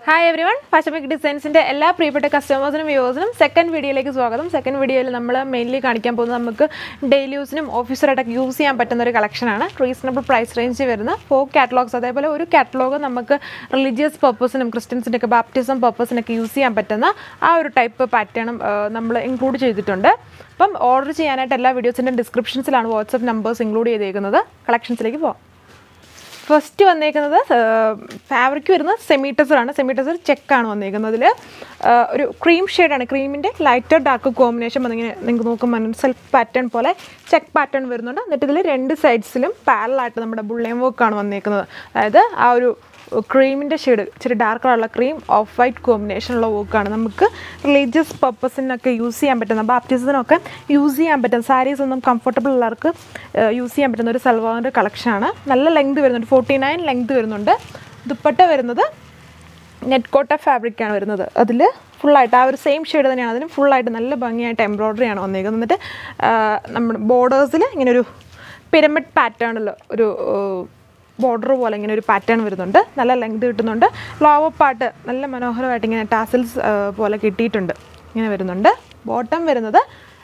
hi everyone ഫാഷമിക് ഡിസൈൻസിൻ്റെ എല്ലാ പ്രിയപ്പെട്ട കസ്റ്റമേഴ്സിനും വ്യൂവേഴ്സിനും സെക്കൻഡ് വീഡിയോയിലേക്ക് സ്വാഗതം സെക്കൻഡ് വീഡിയോയിൽ നമ്മൾ മെയിൻലി കാണിക്കാൻ പോകുന്നത് നമുക്ക് ഡെയിലി യൂസിനും ഓഫീസറായിട്ടൊക്കെ യൂസ് ചെയ്യാൻ പറ്റുന്ന ഒരു കളക്ഷനാണ് റീസണബിൾ പ്രൈസ് റേഞ്ച് വരുന്ന ഫോർ കാറ്റലോഗ്സ് അതേപോലെ ഒരു കാറ്റലോഗ് നമുക്ക് റിലീജിയസ് പർപ്പസിനും ക്രിസ്ത്യൻസിൻ്റെ ഒക്കെ ബാപ്റ്റിസം പർപ്പസിനൊക്കെ യൂസ് ചെയ്യാൻ പറ്റുന്ന ആ ഒരു ടൈപ്പ് പാറ്റേണും നമ്മൾ ഇൻക്ലൂഡ് ചെയ്തിട്ടുണ്ട് അപ്പം ഓർഡർ ചെയ്യാനായിട്ട് എല്ലാ വീഡിയോസിൻ്റെ ഡിസ്ക്രിപ്ഷൻസിലാണ് വാട്സപ്പ് നമ്പേഴ്സ് ഇൻക്ലൂഡ് ചെയ്തേക്കുന്നത് കളക്ഷൻസിലേക്ക് പോകാം ഫസ്റ്റ് വന്നേക്കുന്നത് ഫാബ്രിക് വരുന്നത് സെമീറ്റസറാണ് സെമീറ്റസർ ചെക്കാണ് വന്നേക്കുന്നത് അതിൽ ഒരു ക്രീം ഷെയ്ഡാണ് ക്രീമിൻ്റെ ലൈറ്റർ ഡാർക്ക് കോമ്പിനേഷൻ വന്നിങ്ങനെ നിങ്ങൾക്ക് നോക്കുമ്പോൾ മനസ്സിൽ പാറ്റേൺ പോലെ ചെക്ക് പാറ്റേൺ വരുന്നുണ്ട് എന്നിട്ട് ഇതിൽ രണ്ട് സൈഡ്സിലും പാരലായിട്ട് നമ്മുടെ ബുള്ളേം വർക്കാണ് വന്നേക്കുന്നത് അതായത് ആ ഒരു ക്രീമിൻ്റെ ഷെയ്ഡ് ഇച്ചിരി ഡാർക്ക് കളറുള്ള ക്രീം ഓഫ് വൈറ്റ് കോമ്പിനേഷനുള്ള വർക്കാണ് നമുക്ക് റിലീജിയസ് പർപ്പസിനൊക്കെ യൂസ് ചെയ്യാൻ പറ്റുന്ന ബാപ്റ്റിസത്തിനൊക്കെ യൂസ് ചെയ്യാൻ പറ്റുന്ന സാരീസ് ഒന്നും കംഫർട്ടബിൾ ഉള്ളവർക്ക് യൂസ് ചെയ്യാൻ പറ്റുന്ന ഒരു സൽവാറിൻ്റെ കളക്ഷനാണ് നല്ല ലെങ്ത് വരുന്നുണ്ട് ഫോർട്ടി നയൻ ലെങ്ത് വരുന്നുണ്ട് ദുപ്പട്ട വരുന്നത് നെറ്റ് കോട്ട ഫാബ്രിക്കാണ് വരുന്നത് അതിൽ ഫുള്ളായിട്ട് ആ ഒരു സെയിം ഷെയ്ഡ് തന്നെയാണ് അതിന് ഫുള്ളായിട്ട് നല്ല ഭംഗിയായിട്ട് എംബ്രോയ്ഡറി ആണ് വന്നേക്കുന്നത് എന്നിട്ട് നമ്മുടെ ബോർഡേഴ്സിൽ ഇങ്ങനെ ഒരു പിരമിഡ് പാറ്റേണിൽ ഒരു ബോർഡർ പോലെ ഇങ്ങനെ ഒരു പാറ്റേൺ വരുന്നുണ്ട് നല്ല ലെങ്ത് കിട്ടുന്നുണ്ട് ലോവർ പാർട്ട് നല്ല മനോഹരമായിട്ട് ഇങ്ങനെ ടാസിൽസ് പോലെ കിട്ടിയിട്ടുണ്ട് ഇങ്ങനെ വരുന്നുണ്ട് ബോട്ടം വരുന്നത്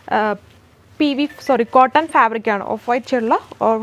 പി വി സോറി കോട്ടൺ ഫാബ്രിക്കാണ് ഓഫ് വൈറ്റ് ഷെയ്ഡുള്ള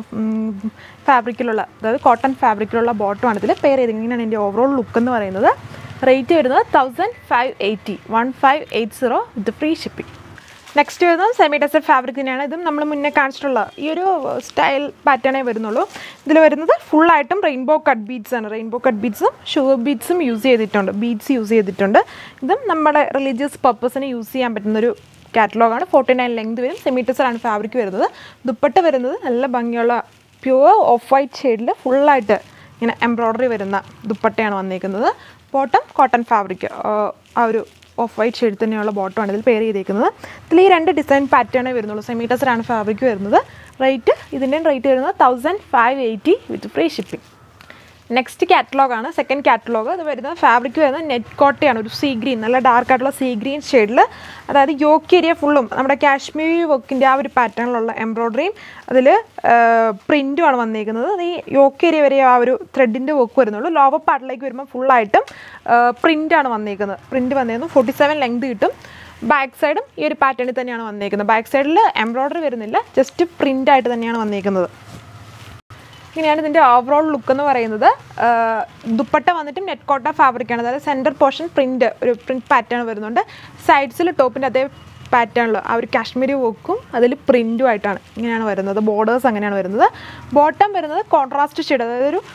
ഫാബ്രിക്കിലുള്ള അതായത് കോട്ടൺ ഫാബ്രിക്കിലുള്ള ബോട്ടമാണ് ഇതിൽ പേര് ചെയ്ത് ഇങ്ങനെയാണ് എൻ്റെ ഓവറോൾ ലുക്ക് എന്ന് പറയുന്നത് റേറ്റ് വരുന്നത് thousand five eighty one five eight zero with free shipping next വരുന്നത് സെമി ടെസ്റ്റഡ് ഫാബ്രിക് തന്നെയാണ് ഇതും നമ്മൾ മുന്നേ കാണിച്ചിട്ടുള്ള ഈ ഒരു സ്റ്റൈൽ പാറ്റേണേ വരുന്നുള്ളൂ ഇതിൽ വരുന്നത് ഫുള്ളായിട്ടും റെയിൻബോ കട്ട് ബീഡ്സ് ആണ് റെയിൻബോ കട്ട് ബീഡ്സും ഷുഗർ ബീഡ്സും യൂസ് ചെയ്തിട്ടുണ്ട് ബീഡ്സ് യൂസ് ചെയ്തിട്ടുണ്ട് ഇതും നമ്മുടെ റിലീജിയസ് പർപ്പസിന് യൂസ് ചെയ്യാൻ പറ്റുന്നൊരു കാറ്റലോഗാണ് ഫോർട്ടി നയൻ ലെങ്ത് വരും സെമീറ്റേഴ്സാണ് ഫാബ്രിക് വരുന്നത് ദുപ്പട്ട വരുന്നത് നല്ല ഭംഗിയുള്ള പ്യുവർ ഓഫ് വൈറ്റ് ഷെയ്ഡിൽ ഫുള്ളായിട്ട് ഇങ്ങനെ എംബ്രോയ്ഡറി വരുന്ന ദുപ്പട്ടയാണ് വന്നേക്കുന്നത് ബോട്ടം കോട്ടൺ ഫാബ്രിക് ആ ഒരു ഓഫ് വൈറ്റ് ഷെയ്ഡ് തന്നെയുള്ള ബോട്ടമാണ് ഇതിൽ പെയർ ചെയ്തേക്കുന്നത് ഇതിൽ ഈ രണ്ട് ഡിസൈൻ പാറ്റേണേ വരുന്നുള്ളൂ സെമീറ്റേഴ്സിലാണ് ഫാബ്രിക് വരുന്നത് റേറ്റ് ഇതിൻ്റെയും റേറ്റ് വരുന്നത് thousand five eighty with free shipping next കാറ്റലോഗാണ് സെക്കൻഡ് കാറ്റലോഗ് ഇത് വരുന്നത് ഫാബ്രിക് വരുന്നത് നെറ്റ് കോട്ടയാണ് ഒരു സീ ഗ്രീൻ നല്ല ഡാർക്ക് ആയിട്ടുള്ള സീ ഗ്രീൻ ഷെയ്ഡിൽ അതായത് യോക്ക് ഏരിയ ഫുള്ളും നമ്മുടെ കാശ്മീരി വർക്കിൻ്റെ ആ ഒരു പാറ്റേണിലുള്ള എംബ്രോയ്ഡറിയും അതിൽ പ്രിൻറ്റുമാണ് വന്നേക്കുന്നത് അത് ഈ യോക്ക് ഏരിയ വരെ ആ ഒരു ത്രെഡിൻ്റെ വർക്ക് വരുന്നുള്ളൂ ലോവർ പാർട്ടിലേക്ക് വരുമ്പോൾ ഫുള്ളായിട്ടും പ്രിൻ്റാണ് വന്നേക്കുന്നത് പ്രിൻറ്റ് വന്നേക്കുന്നത് ഫോർട്ടി സെവൻ ലെങ്ത് കിട്ടും ബാക്ക് സൈഡും ഈ ഒരു പാറ്റേണിൽ തന്നെയാണ് വന്നേക്കുന്നത് ബാക്ക് സൈഡിൽ എംബ്രോയ്ഡറി വരുന്നില്ല ജസ്റ്റ് പ്രിൻ്റ് ആയിട്ട് തന്നെയാണ് വന്നേക്കുന്നത് ഇങ്ങനെയാണ് ഇതിൻ്റെ ഓവറോൾ ലുക്ക് എന്ന് പറയുന്നത് ദുപ്പട്ട വന്നിട്ടും നെറ്റ് കോട്ട ഫാബ്രിക്കാണ് അതായത് സെൻറ്റർ പോർഷൻ പ്രിൻറ്റ് ഒരു പ്രിൻറ്റ് പാറ്റേൺ വരുന്നുണ്ട് സൈഡ്സിൽ ടോപ്പിൻ്റെ അതേ പാറ്റേണിൽ ആ ഒരു കാശ്മീരി വർക്കും അതിൽ പ്രിൻറ്റും ആയിട്ടാണ് ഇങ്ങനെയാണ് വരുന്നത് ബോർഡേഴ്സ് അങ്ങനെയാണ് വരുന്നത് ബോട്ടം വരുന്നത് കോൺട്രാസ്റ്റ് ഷെയ്ഡ് അതായത് ഒരു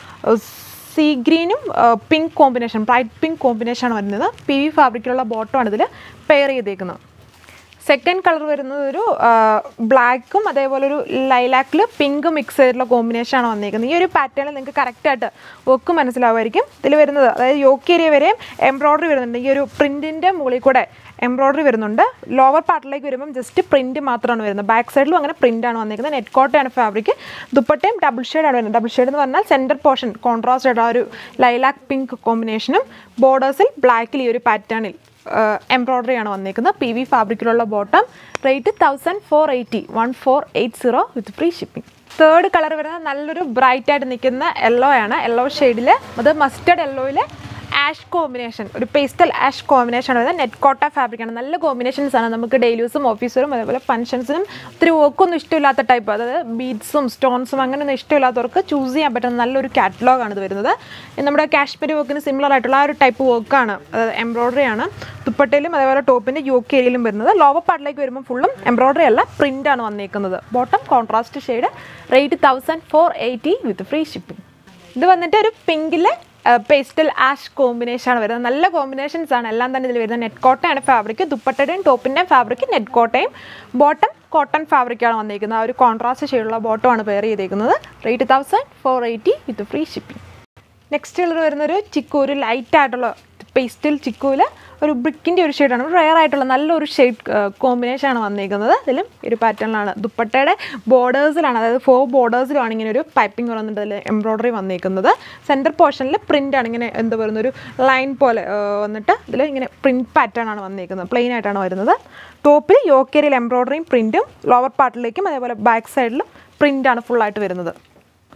സീ ഗ്രീനും പിങ്ക് കോമ്പിനേഷൻ ബ്രൈറ്റ് പിങ്ക് കോമ്പിനേഷനാണ് വരുന്നത് പി വി ഫാബ്രിക്കിലുള്ള ബോട്ടമാണ് ഇതിൽ പെയർ ചെയ്തേക്കുന്നത് സെക്കൻഡ് കളർ വരുന്നത് ഒരു ബ്ലാക്കും അതേപോലെ ഒരു ലൈലാക്കിൽ പിങ്ക് മിക്സ് ചെയ്തിട്ടുള്ള കോമ്പിനേഷനാണ് വന്നിരിക്കുന്നത് ഈ ഒരു പാറ്റേണിൽ നിങ്ങൾക്ക് കറക്റ്റായിട്ട് വർക്ക് മനസ്സിലാവുമായിരിക്കും ഇതിൽ വരുന്നത് അതായത് യോക്ക് ഏരിയ വരെയും എംബ്രോയ്ഡറി വരുന്നുണ്ട് ഈ ഒരു പ്രിൻറ്റിൻ്റെ മുകളിൽ കൂടെ എംബ്രോയ്ഡറി വരുന്നുണ്ട് ലോവർ പാർട്ടിലേക്ക് വരുമ്പം ജസ്റ്റ് പ്രിൻറ്റ് മാത്രമാണ് വരുന്നത് ബാക്ക് സൈഡിലും അങ്ങനെ പ്രിൻ്റാണ് വന്നിരിക്കുന്നത് നെറ്റ് കോട്ടയാണ് ഫാബ്രിക് ദുപ്പട്ടയും ഡബിൾ ഷെയ്ഡാണ് വരുന്നത് ഡബിൾ ഷെയ്ഡ് എന്ന് പറഞ്ഞാൽ സെൻറ്റർ പോർഷൻ കോൺട്രാസ്റ്റ് ആയിട്ട് ആ ഒരു ലൈലാക്ക് പിങ്ക് കോമ്പിനേഷനും ബോർഡേഴ്സിൽ ബ്ലാക്കിൽ ഈ ഒരു പാറ്റേണിൽ എംബ്രോയ്ഡറി ആണ് വന്നിരിക്കുന്നത് പി വി ഫാബ്രിക്കിലുള്ള bottom rate thousand four eighty one four eight zero with free shipping third colour വരുന്നത് നല്ലൊരു ബ്രൈറ്റ് ആയിട്ട് നിൽക്കുന്ന യെല്ലോ ആണ് യെല്ലോ ഷെയ്ഡിൽ അത് മസ്റ്റർഡ് യെല്ലോയിൽ ആഷ് കോമ്പിനേഷൻ ഒരു പേസ്റ്റൽ ആഷ് കോമ്പിനേഷൻ ആണ് വരുന്നത് നെറ്റ് കോട്ട ഫാബ്രിക്കാണ് നല്ല കോമ്പിനേഷൻസ് ആണ് നമുക്ക് ഡെയിലി യൂസും ഓഫീസറും അതേപോലെ ഫംഗ്ഷൻസിനും ഒത്തിരി വർക്കൊന്നും ഇഷ്ടമില്ലാത്ത ടൈപ്പ് അതായത് ബീഡ്സും സ്റ്റോൺസും അങ്ങനെയൊന്നും ഇഷ്ടമില്ലാത്തവർക്ക് ചൂസ് ചെയ്യാൻ പറ്റുന്ന നല്ലൊരു കാറ്റലോഗാണ് ഇത് വരുന്നത് നമ്മുടെ കാശ്മീരി വർക്കിന് സിമിലർ ആയിട്ടുള്ള ആ ഒരു ടൈപ്പ് വർക്കാണ് അതായത് എംബ്രോയ്ഡറി ആണ് ദുപ്പട്ടയിലും അതേപോലെ ടോപ്പിൻ്റെ യോക്ക് ഏരിയയിലും വരുന്നത് ലോവർ പാർട്ടിലേക്ക് വരുമ്പോൾ ഫുള്ളും എംബ്രോയ്ഡറി അല്ല പ്രിൻ്റ് ആണ് വന്നേക്കുന്നത് bottom contrast shade rate thousand four eighty with free shipping ഇത് വന്നിട്ട് ഒരു പിങ്കിലെ പേസ്റ്റൽ ആഷ് കോമ്പിനേഷൻ ആണ് വരുന്നത് നല്ല കോമ്പിനേഷൻസ് ആണ് എല്ലാം തന്നെ ഇതിൽ വരുന്നത് നെറ്റ് കോട്ടയാണ് ഫാബ്രിക് ദുപ്പട്ടയുടെയും ടോപ്പിൻ്റെയും ഫാബ്രിക് നെറ്റ് കോട്ടയും ബോട്ടം കോട്ടൺ ഫാബ്രിക്കാണ് വന്നിരിക്കുന്നത് ആ ഒരു കോൺട്രാസ്റ്റ് ഷെയ്ഡുള്ള ബോട്ടമാണ് പെയർ ചെയ്തേക്കുന്നത് rate thousand four eighty with free shipping next colour വരുന്നൊരു ചിക്കു ഒരു ലൈറ്റ് ആയിട്ടുള്ള പേസ്റ്റൽ ചിക്കുവിൽ ഒരു ബ്രിക്കിൻ്റെ ഒരു ഷെയ്ഡാണ് റയർ ആയിട്ടുള്ള നല്ലൊരു ഷെയ്ഡ് കോമ്പിനേഷനാണ് വന്നിരിക്കുന്നത് ഇതിലും ഒരു പാറ്റേണിലാണ് ദുപ്പട്ടയുടെ ബോർഡേഴ്സിലാണ് അതായത് ഫോർ ബോർഡേഴ്സിലാണ് ഇങ്ങനെ ഒരു പൈപ്പിംഗ് വന്നിട്ട് അതിൽ എംബ്രോയ്ഡറി വന്നിരിക്കുന്നത് സെൻറ്റർ പോർഷനിൽ പ്രിൻ്റാണ് ഇങ്ങനെ എന്താ പറയുന്ന ഒരു ലൈൻ പോലെ വന്നിട്ട് ഇതിൽ ഇങ്ങനെ പ്രിൻറ്റ് പാറ്റേൺ ആണ് വന്നിരിക്കുന്നത് പ്ലെയിൻ ആയിട്ടാണ് വരുന്നത് ടോപ്പിൽ യോക്കേരിയിൽ എംബ്രോയ്ഡറിയും പ്രിൻറ്റും ലോവർ പാർട്ടിലേക്കും അതേപോലെ ബാക്ക് സൈഡിലും പ്രിൻ്റാണ് ഫുള്ളായിട്ട് വരുന്നത്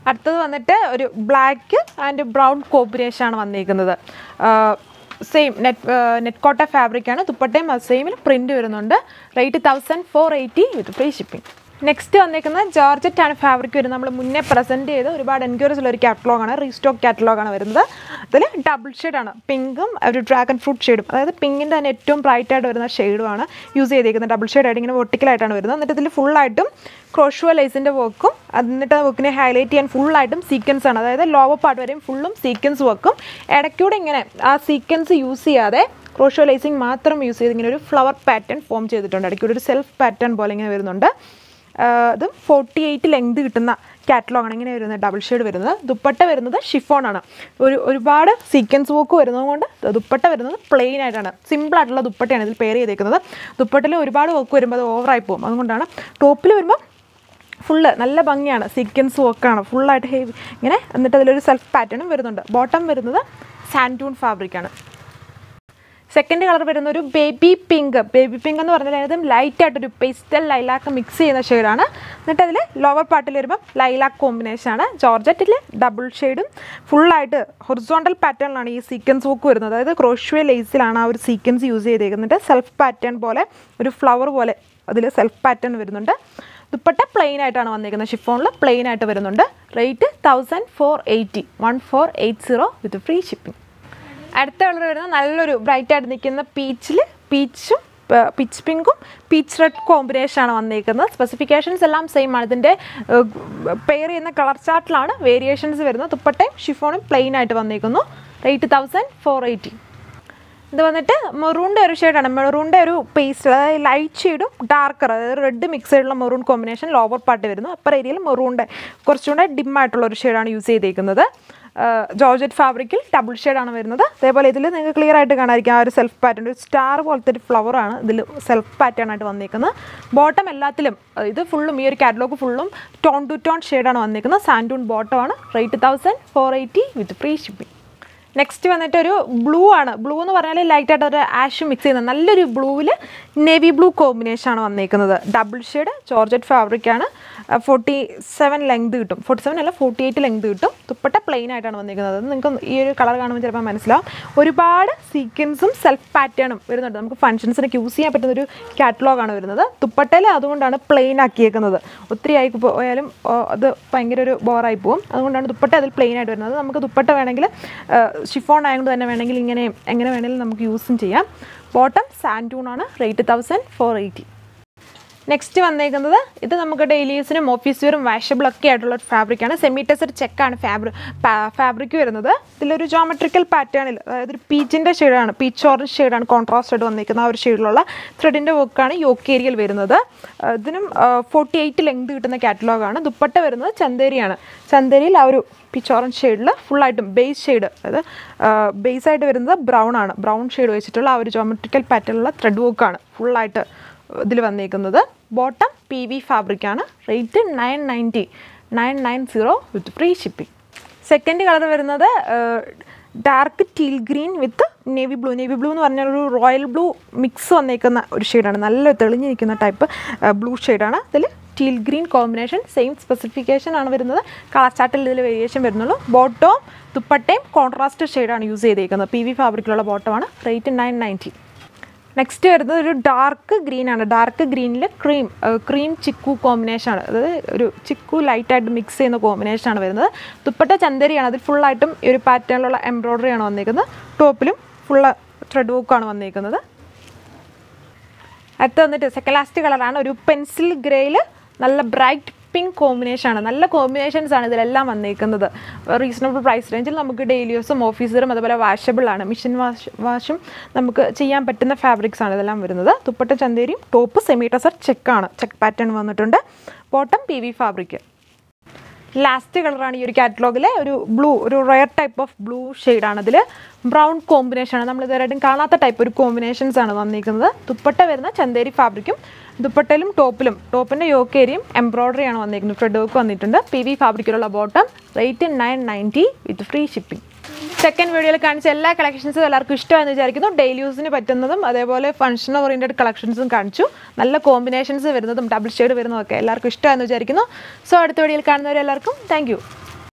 അടുത്തത് വന്നിട്ട് ഒരു ബ്ലാക്ക് ആൻഡ് ബ്രൗൺ കോമ്പിനേഷൻ ആണ് വന്നിരിക്കുന്നത് same net net kota fabric ആണ് ദുപ്പട്ടയും സെയിമിൽ പ്രിന്റ് വരുന്നുണ്ട് rate thousand four eighty with free shipping next വന്നേക്കുന്നത് ജോർജറ്റ് ആണ് ഫാബ്രിക് വരുന്നത് നമ്മൾ മുന്നേ പ്രസൻറ്റ് ചെയ്ത് ഒരുപാട് എൻക്വയറീസ് ഉള്ള ഒരു കാറ്റലോഗ് ആണ് റീസ്റ്റോക്ക് കാറ്റലോഗ് ആണ് വരുന്നത് അതിൽ ഡബിൾ ആണ് പിങ്കും ഒരു ഡ്രാഗൺ ഫ്രൂട്ട് ഷെയ്ഡും അതായത് പിങ്കിൻ്റെ തന്നെ ഏറ്റവും ബ്രൈറ്റ് ആയിട്ട് വരുന്ന ഷെയ്ഡുമാണ് യൂസ് ചെയ്തേക്കുന്നത് ഡബിൾ ഷെയ്ഡ് ആയിട്ട് ഇങ്ങനെ വെർട്ടിക്കലായിട്ടാണ് വരുന്നത് എന്നിട്ട് ഇതിൽ ഫുള്ളായിട്ടും ക്രോഷുവ ലേസിൻ്റെ വർക്കും എന്നിട്ട് ആ വർക്കിനെ ഹൈലൈറ്റ് ചെയ്യാൻ ഫുള്ളായിട്ടും സീക്വൻസ് ആണ് അതായത് ലോവർ പാർട്ട് വരെയും ഫുള്ളും സീക്വൻസ് വർക്കും ഇടയ്ക്കൂടെ ഇങ്ങനെ ആ സീക്വൻസ് യൂസ് ചെയ്യാതെ ക്രോഷോ ലേസിങ് മാത്രം യൂസ് ചെയ്ത് ഇങ്ങനെ ഒരു ഫ്ലവർ പാറ്റേൺ ഫോം ചെയ്തിട്ടുണ്ട് ഇടയ്ക്കൂടെ ഒരു സെൽഫ് പാറ്റേൺ പോലെ ഇങ്ങനെ വരുന്നുണ്ട് ഇത് ഫോർട്ടി എയ്റ്റ് ലെങ്ത് കിട്ടുന്ന കാറ്റലോഗാണ് ഇങ്ങനെ വരുന്നത് ഡബിൾ ഷെയ്ഡ് വരുന്നത് ദുപ്പട്ട വരുന്നത് ഷിഫോൺ ആണ് ഒരു ഒരുപാട് സീക്വൻസ് വർക്ക് വരുന്നത് കൊണ്ട് ദുപ്പട്ട വരുന്നത് പ്ലെയിൻ ആയിട്ടാണ് സിമ്പിൾ ആയിട്ടുള്ള ദുപ്പട്ടയാണ് ഇതിൽ പെയർ ചെയ്തേക്കുന്നത് ദുപ്പട്ടയിൽ ഒരുപാട് വർക്ക് വരുമ്പോൾ അത് ഓവറായി പോകും അതുകൊണ്ടാണ് ടോപ്പിൽ വരുമ്പോൾ ഫുള്ള് നല്ല ഭംഗിയാണ് സീക്വൻസ് വർക്കാണ് ഫുള്ളായിട്ട് ഹെവി ഇങ്ങനെ എന്നിട്ട് അതിലൊരു സെൽഫ് പാറ്റേണും വരുന്നുണ്ട് ബോട്ടം വരുന്നത് സാൻഡൂൺ ഫാബ്രിക്കാണ് സെക്കൻഡ് കളർ വരുന്ന ഒരു ബേബി പിങ്ക് ബേബി പിങ്ക് എന്ന് പറഞ്ഞാൽ അതായത് ലൈറ്റ് ആയിട്ടൊരു പേസ്റ്റൽ ലൈലാക്ക് മിക്സ് ചെയ്യുന്ന ഷെയ്ഡാണ് എന്നിട്ട് അതിൽ ലോവർ പാർട്ടിൽ വരുമ്പോൾ ലൈലാക്ക് കോമ്പിനേഷൻ ആണ് ജോർജറ്റിൽ ഡബിൾ ഷെയ്ഡും ഫുള്ളായിട്ട് ഹൊറിസോണ്ടൽ പാറ്റേണിലാണ് ഈ സീക്വൻസ് വർക്ക് വരുന്നത് അതായത് ക്രോഷ്വേ ലേസിലാണ് ആ ഒരു സീക്വൻസ് യൂസ് ചെയ്തേക്കുന്നത് സെൽഫ് പാറ്റേൺ പോലെ ഒരു ഫ്ലവർ പോലെ അതിൽ സെൽഫ് പാറ്റേൺ വരുന്നുണ്ട് ദുപ്പട്ട പ്ലെയിൻ ആയിട്ടാണ് വന്നിരിക്കുന്നത് ഷിഫോണിൽ പ്ലെയിൻ ആയിട്ട് വരുന്നുണ്ട് rate thousand four eighty one four eight zero with free shipping അടുത്ത കളർ വരുന്നത് നല്ലൊരു ബ്രൈറ്റ് ആയിട്ട് നിൽക്കുന്ന പീച്ചിൽ പീച്ചും പിച്ച് പിങ്കും പീച്ച് റെഡ് കോമ്പിനേഷൻ ആണ് വന്നിരിക്കുന്നത് സ്പെസിഫിക്കേഷൻസ് എല്ലാം സെയിം ആണ് ഇതിൻ്റെ പെയർ ചെയ്യുന്ന കളർ ചാർട്ടിലാണ് വേരിയേഷൻസ് വരുന്നത് ദുപ്പട്ടയും ഷിഫോണും പ്ലെയിൻ ആയിട്ട് വന്നിരിക്കുന്നു റേറ്റ് തൗസൻഡ് ഫോർ എയ്റ്റി ഇത് വന്നിട്ട് മെറൂണിൻ്റെ ഒരു ഷെയ്ഡാണ് മെറൂണിൻ്റെ ഒരു പേസ്റ്റ് അതായത് ലൈറ്റ് ഷെയ്ഡും ഡാർക്കർ അതായത് റെഡ് മിക്സ് ആയിട്ടുള്ള മെറൂൺ കോമ്പിനേഷൻ ലോവർ പാർട്ട് വരുന്നു അപ്പർ ഏരിയയിൽ മെറൂണിൻ്റെ കുറച്ചുകൂടെ ഡിം ആയിട്ടുള്ള ഒരു ഷെയ്ഡാണ് യൂസ് ചെയ്തേക്കുന്നത് ജോർജറ്റ് ഫാബ്രിക്കിൽ ഡബിൾ ഷെയ്ഡാണ് വരുന്നത് അതേപോലെ ഇതിൽ നിങ്ങൾക്ക് ക്ലിയർ ആയിട്ട് കാണാതിരിക്കും ആ ഒരു സെൽഫ് പാറ്റേൺ ഒരു സ്റ്റാർ പോലത്തെ ഒരു ഫ്ലവറാണ് ഇതിൽ സെൽഫ് പാറ്റേൺ ആയിട്ട് വന്നിരിക്കുന്നത് ബോട്ടം എല്ലാത്തിലും ഇത് ഫുള്ളും ഈ ഒരു കാറ്റലോഗ് ഫുള്ളും ടോൺ ടു ടോൺ ഷെയ്ഡാണ് വന്നിരിക്കുന്നത് സാൻഡൂൺ ബോട്ടമാണ് rate thousand four eighty with free shipping next വന്നിട്ട് ഒരു ബ്ലൂ ആണ് ബ്ലൂ എന്ന് പറഞ്ഞാൽ ലൈറ്റ് ആയിട്ട് ഒരു ആഷ് മിക്സ് ചെയ്യുന്ന നല്ലൊരു ബ്ലൂവിൽ നേവി ബ്ലൂ കോമ്പിനേഷൻ ആണ് വന്നേക്കുന്നത് ഡബിൾ ഷെയ്ഡ് ജോർജറ്റ് ഫാബ്രിക് ആണ് ഫോർട്ടി സെവൻ ലെങ്ത് കിട്ടും ഫോർട്ടി സെവൻ അല്ല ഫോർട്ടി എയ്റ്റ് ലെങ്ത് കിട്ടും ദുപ്പട്ട പ്ലെയിൻ ആയിട്ടാണ് വന്നിരിക്കുന്നത് അത് നിങ്ങൾക്ക് ഈ ഒരു കളർ കാണുമ്പോൾ ചിലപ്പോൾ മനസ്സിലാവും ഒരുപാട് സീക്വൻസും സെൽഫ് പാറ്റേണും വരുന്നുണ്ട് നമുക്ക് ഫംഗ്ഷൻസിനൊക്കെ യൂസ് ചെയ്യാൻ പറ്റുന്ന ഒരു കാറ്റലോഗാണ് വരുന്നത് ദുപ്പട്ടയിൽ അതുകൊണ്ടാണ് പ്ലെയിൻ ആക്കിയേക്കുന്നത് ഒത്തിരി ആയി പോയാലും ഓ, അത് ഭയങ്കര ഒരു ബോറായി പോകും അതുകൊണ്ടാണ് ദുപ്പട്ട അതിൽ പ്ലെയിൻ ആയിട്ട് വരുന്നത് നമുക്ക് ദുപ്പട്ട വേണമെങ്കിൽ ഷിഫോൺ ആയതുകൊണ്ട് തന്നെ വേണമെങ്കിൽ ഇങ്ങനെ എങ്ങനെ വേണമെങ്കിലും നമുക്ക് യൂസും ചെയ്യാം ബോട്ടം സാൻഡൂൺ ആണ് rate thousand four eighty next വന്നേക്കുന്നത് ഇത് നമുക്ക് ഡെയിലി യൂസിനും ഓഫീസ് വെയറും വാഷബിൾ ഒക്കെ ആയിട്ടുള്ള ഒരു ഫാബ്രിക്കാണ് സെമി ടെസർ ചെക്കാണ് ഫാബ്രിക് ഫാബ്രിക് വരുന്നത് ഇതിലൊരു ജോമെട്രിക്കൽ പാറ്റേണിൽ അതായത് ഒരു പീച്ചിൻ്റെ ഷെയ്ഡാണ് പീച്ച് ഓറഞ്ച് ഷെയ്ഡാണ് കോൺട്രാസ്റ്റ് ആയിട്ട് വന്നിരിക്കുന്ന ആ ഒരു ഷെയ്ഡിലുള്ള ത്രെഡിൻ്റെ വർക്കാണ് യോക്ക് ഏരിയയിൽ വരുന്നത് ആ, ഇതിനും ഫോർട്ടി എയ്റ്റ് ലെങ്ത് കിട്ടുന്ന കാറ്റലോഗാണ് ദുപ്പട്ട വരുന്നത് ചന്തേരിയാണ് ചന്തേരിയിൽ ആ ഒരു പിച്ച് ഓറഞ്ച് ഷെയ്ഡിൽ ഫുള്ളായിട്ടും ബേസ് ഷെയ്ഡ് അതായത് ബേസ് ആയിട്ട് വരുന്നത് ബ്രൗൺ ആണ് ബ്രൗൺ ഷെയ്ഡ് വെച്ചിട്ടുള്ള ആ ഒരു ജോമെട്രിക്കൽ പാറ്റേണിലുള്ള ത്രെഡ് വർക്കാണ് ഫുള്ളായിട്ട് ഇതിൽ വന്നേക്കുന്നത് ബോട്ടം പി വി ഫാബ്രിക്കാണ് rate nine ninety nine nine zero with free shipping second colour വരുന്നത് dark teal green with navy blue navy blue എന്ന് പറഞ്ഞാൽ ഒരു റോയൽ ബ്ലൂ മിക്സ് വന്നേക്കുന്ന ഒരു ഷെയ്ഡാണ് നല്ല തെളിഞ്ഞ് നിൽക്കുന്ന ടൈപ്പ് ബ്ലൂ ഷെയ്ഡാണ് ഇതിൽ teal green combination same specification ആണ് വരുന്നത് കളർ ചാർട്ടിൽ ഇതിൽ വേരിയേഷൻ വരുന്നുള്ളൂ ബോട്ടവും ദുപ്പട്ടയും കോൺട്രാസ്റ്റ് ഷെയ്ഡാണ് യൂസ് ചെയ്തേക്കുന്നത് പി വി ഫാബ്രിക്കിലുള്ള ബോട്ടമാണ് റേറ്റ് നയൻ നയൻറ്റി നെക്സ്റ്റ് വരുന്നത് ഒരു ഡാർക്ക് ഗ്രീൻ ആണ് ഡാർക്ക് ഗ്രീനിൽ ക്രീം ക്രീം ചിക്കു കോമ്പിനേഷൻ ആണ് അതായത് ഒരു ചിക്കു ലൈറ്റായിട്ട് മിക്സ് ചെയ്യുന്ന കോമ്പിനേഷൻ ആണ് വരുന്നത് ദുപ്പട്ട ചന്തരിയാണ് അതിൽ ഫുള്ളായിട്ടും ഈ ഒരു പാറ്റേണിലുള്ള എംബ്രോയ്ഡറി ആണ് വന്നിരിക്കുന്നത് ടോപ്പിലും ഫുള്ള് ത്രെഡ് വർക്കാണ് വന്നിരിക്കുന്നത് അടുത്ത് വന്നിട്ട് സെക്കൻഡ് ലാസ്റ്റ് കളറാണ് ഒരു പെൻസിൽ ഗ്രേയിൽ നല്ല ബ്രൈറ്റ് പിങ്ക് കോമ്പിനേഷൻ ആണ് നല്ല കോമ്പിനേഷൻസ് ആണ് ഇതിലെല്ലാം വന്നിരിക്കുന്നത് റീസണബിൾ പ്രൈസ് റേഞ്ചിൽ നമുക്ക് ഡെയിലി യൂസും ഓഫീസറും അതുപോലെ വാഷബിൾ ആണ് മിഷൻ വാഷ് വാഷും നമുക്ക് ചെയ്യാൻ പറ്റുന്ന ഫാബ്രിക്സ് ആണ് ഇതെല്ലാം വരുന്നത് ദുപ്പട്ട ചന്തേരിയും ടോപ്പ് സെമി ടസർ ചെക്കാണ് ചെക്ക് പാറ്റേൺ വന്നിട്ടുണ്ട് bottom P V fabric last കളറാണ് ഈ ഒരു കാറ്റലോഗിലെ ഒരു ബ്ലൂ ഒരു റയർ ടൈപ്പ് ഓഫ് ബ്ലൂ ഷെയ്ഡാണ് ഇതിൽ ബ്രൗൺ കോമ്പിനേഷൻ ആണ് നമ്മൾ ഇതുവരെയായിട്ടും കാണാത്ത ടൈപ്പ് ഒരു കോമ്പിനേഷൻസ് ആണ് വന്നിരിക്കുന്നത് ദുപ്പട്ട വരുന്ന ചന്തേരി ഫാബ്രിക്കും ദുപ്പട്ടയിലും ടോപ്പിലും ടോപ്പിൻ്റെ യോക്ക് ഏരിയയും എംബ്രോയ്ഡറി ആണ് വന്നിരിക്കുന്നത് ഫ്രെഡ് വർക്ക് വന്നിട്ടുണ്ട് പി വി ഫാബ്രിക്കിലുള്ള bottom rate nine ninety with free shipping second വീഡിയോയിൽ കാണിച്ച എല്ലാ കളക്ഷൻസും എല്ലാവർക്കും ഇഷ്ടമാണെന്ന് വിചാരിക്കുന്നു ഡെയിലി യൂസിന് പറ്റുന്നതും അതേപോലെ ഫംഗ്ഷൻ ഓറിയൻറ്റഡ് കളക്ഷൻസും കാണിച്ചു നല്ല കോമ്പിനേഷൻസ് വരുന്നതും ഡബിൾ ഷെയ്ഡ് വരുന്നതും ഒക്കെ എല്ലാവർക്കും ഇഷ്ടമാണെന്ന് വിചാരിക്കുന്നു സോ അടുത്ത വീഡിയോയിൽ കാണുന്നവരെല്ലാവർക്കും താങ്ക് യു